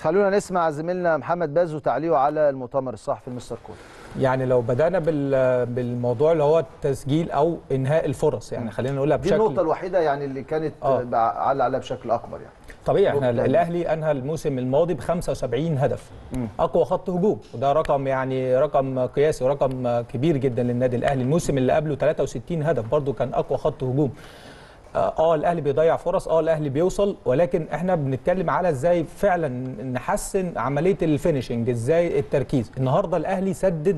خلونا نسمع زميلنا محمد بازو تعليقه على المؤتمر الصحفي المستر كولر يعني لو بدانا بال- بالموضوع اللي هو التسجيل او انهاء الفرص يعني خلينا نقولها دي بشكل النقطه الوحيده يعني اللي كانت آه. بعلق عليها بشكل اكبر يعني طبيعي احنا نقطة. الاهلي انهى الموسم الماضي ب 75 هدف اقوى خط هجوم وده رقم يعني رقم قياسي ورقم كبير جدا للنادي الاهلي الموسم اللي قبله 63 هدف برضو كان اقوى خط هجوم اه آه، الاهلي بيضيع فرص اه الاهلي بيوصل ولكن احنا بنتكلم على ازاي فعلا نحسن عمليه الفينشنج ازاي التركيز النهارده الاهلي سدد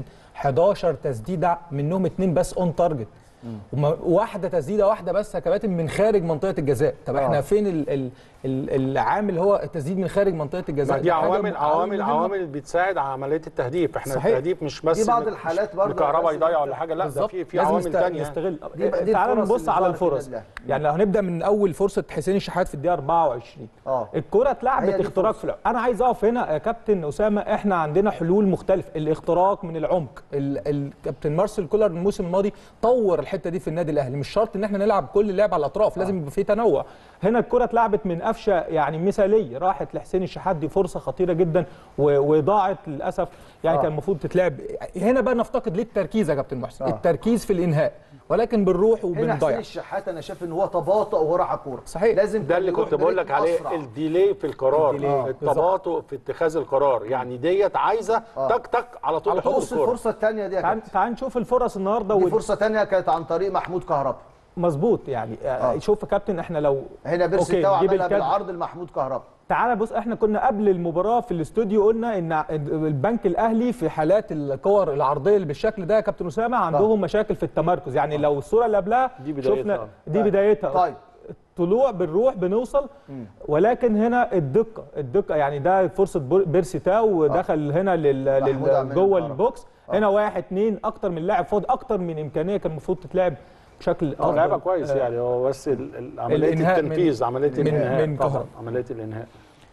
11 تسديده منهم اتنين بس اون تارجت وما- واحده تسديده واحده بس يا كباتن من خارج منطقه الجزاء طب احنا آه. فين ال ال ال العامل اللي هو التسديد من خارج منطقه الجزاء ما دي ده حاجة عوامل عوامل مهمة. عوامل بتساعد على عمليه التهديف احنا صحيح. التهديف مش بس دي بعض إن- الحالات مش برضه كهرباء لازم يضيع نبدأ- ولا حاجه لا ده بالظبط. في في لازم عوامل نست- ثانيه نستغل دي بقى- دي تعالوا الفرص نبص اللي على ظهرت في الفرص النادي يعني لو هنبدا من اول فرصه حسين الشحات في الدقيقه 24 اه الكرة هي اتلعبت دي اختراق الفرصة. في العمق انا عايز اقف هنا يا كابتن اسامه احنا عندنا حلول مختلفه الاختراق من العمق ال- الكابتن مارسيل كولر الموسم الماضي طور الحته دي في النادي الاهلي مش شرط ان احنا نلعب كل اللعب على الاطراف لازم يبقى في تنوع هنا الكرة اتلعبت من قفشه يعني مثاليه راحت لحسين الشحات دي فرصه خطيره جدا و- وضاعت للاسف يعني آه. كان المفروض تتلعب هنا بقى نفتقد ليه التركيز يا كابتن محسن آه. التركيز في الانهاء ولكن بنروح هنا حسين وبنضيع الشحات انا شايف ان هو تباطؤ وهو راح الكوره صحيح. لازم ده اللي كان يروح كنت بقول لك بريتم عليه أسرع. الديلي في القرار الديلي، آه. التباطؤ في اتخاذ القرار يعني ديت عايزه آه. تك تك على طول على طول. تاخد بص الكوره الفرصه الثانيه دي يا تعال كابتن تعال نشوف الفرص النهارده دي وال- فرصه ثانيه كانت عن طريق محمود كهربا مظبوط يعني آه. شوف يا كابتن احنا لو هنا بيرسي أوكي، تاو نجيب عملها الكادر. بالعرض لمحمود كهربا تعالى بص احنا كنا قبل المباراه في الاستوديو قلنا ان البنك الاهلي في حالات الكور العرضيه اللي بالشكل ده يا كابتن اسامه عندهم مشاكل في التمركز يعني لو الصوره اللي قبلها دي بدايتها. شفنا دي طيب. بدايتها طيب. طلوع بنروح بنوصل ولكن هنا الدقه الدقه يعني ده فرصه بور- بيرسي تاو دخل هنا لل, محمود لل عماد جوه الكهرباء. البوكس هنا واحد اتنين اكتر من لاعب فاضي اكتر من امكانيه كان المفروض تتلعب بشكل هو لعبها أفضل. كويس آه، يعني هو بس ال- ال- عمليه الإنهاء من- التنفيذ عمليه من- الانهاء من طبعا كهرباء. عمليه الانهاء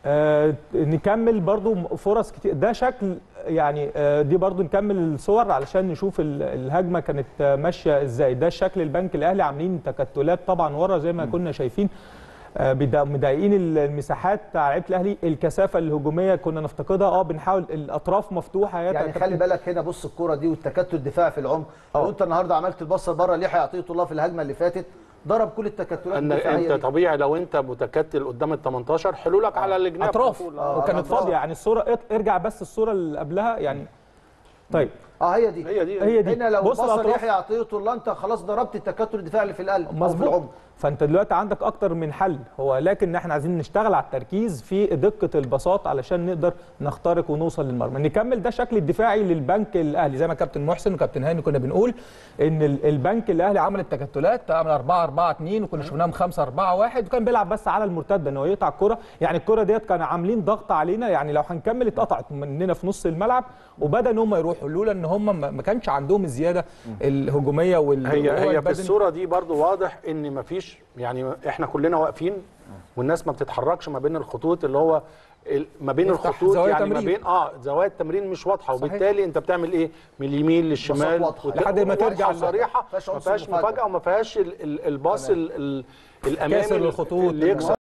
آه نكمل برضو فرص كتير ده شكل يعني آه دي برضو نكمل الصور علشان نشوف ال- الهجمه كانت آه، ماشيه ازاي ده شكل البنك الاهلي عاملين تكتلات طبعا ورا زي ما كنا شايفين آه، بدا- مضايقين ال- المساحات بتاع لعيبه الاهلي الكثافه الهجوميه كنا نفتقدها اه بنحاول الاطراف مفتوحه يا يعني كابتن. خلي بالك هنا بص الكوره دي والتكتل الدفاعي في العمق لو آه. انت النهارده عملت البصه بره ليحيى عطيه الله في الهجمه اللي فاتت ضرب كل التكتلات ان الدفاعيه انت دي. طبيعي لو انت متكتل قدام ال 18 حلولك على الجناب اطراف على طول. آه، وكانت الأطراف. فاضيه يعني الصوره ات- ارجع بس الصوره اللي قبلها يعني طيب اه هي دي هي دي هي دي هنا لو بص بص الأطراف. ليحيى عطيه الله انت خلاص ضربت التكتل الدفاعي اللي في القلب او في مظبوط العمق فانت دلوقتي عندك اكتر من حل هو لكن احنا عايزين نشتغل على التركيز في دقه البساط علشان نقدر نخترق ونوصل للمرمى نكمل ده شكل الدفاعي للبنك الاهلي زي ما كابتن محسن وكابتن هاني كنا بنقول ان ال- البنك الاهلي عمل التكتلات عمل 4 4 2 وكنا شفناهم 5 4 1 وكان بيلعب بس على المرتده ان هو يقطع الكره يعني الكره ديت كانوا عاملين ضغط علينا يعني لو هنكمل اتقطعت مننا في نص الملعب وبدا ان هم يروحوا لولا ان هم ما ما كانش عندهم الزياده الهجوميه وال هي والقوة هي في البدني. الصوره دي برضو واضح ان مفيش يعني احنا كلنا واقفين والناس ما بتتحركش ما بين الخطوط اللي هو ال- ما بين نفتح الخطوط زوايا يعني ما تمرير. بين اه زوايا التمرين مش واضحه صحيح. وبالتالي انت بتعمل ايه من اليمين للشمال واضحة. وت- لحد ما ترجع واضحة وصريحه مفيهاش ما عنصر فيهاش مفاجأة. مفاجاه وما فيهاش ال- ال- الباص ال- ال- الامامي كاسر الخطوط. اللي يكسر